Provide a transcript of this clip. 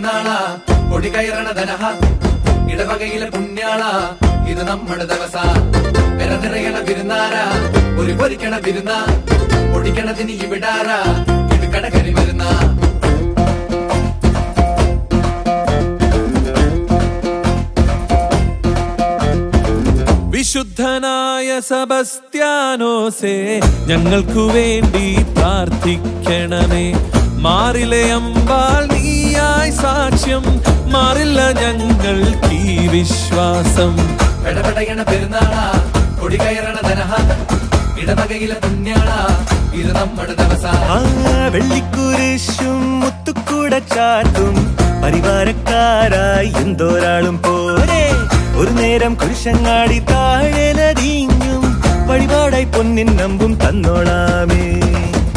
പെരുന്നാളാ കൊടി കയറണ ധനഹ ഇടവകയിലെ പുണ്യാള ഇത് നമ്മുടെ ദിവസ പെര നിറയണ വിരുന്നാര ഒരു പൊരിക്കണ വിരുന്ന പൊടിക്കണതിന് ഇവിടാര ഇടുക്കട കരി വരുന്ന വിശുദ്ധനായ സബസ്ത്യാനോസേ ഞങ്ങൾക്കു വേണ്ടി പ്രാർത്ഥിക്കണമേ മാറിലെ അമ്പാൽ നീയായി സാക്ഷ്യം മാറില്ല ഞങ്ങൾക്ക് ഈ വിശ്വാസം പെടപെടയണ പെരുന്നാളാ കൊടി കയറണ ധനഹ ഇടവകയിലെ പുണ്യാള ഇത് നമ്മുടെ ദിവസ ആ വെള്ളിക്കുരിശും മുത്തുക്കൂട ചാട്ടും പരിവാരക്കാരായി എന്തോരാളും പോരെ ഒരു നേരം കുരിശങ്ങാടി താഴെ നദിഞ്ഞും വഴിപാടായി പൊന്നിൻ നമ്പും തന്നോളാമേ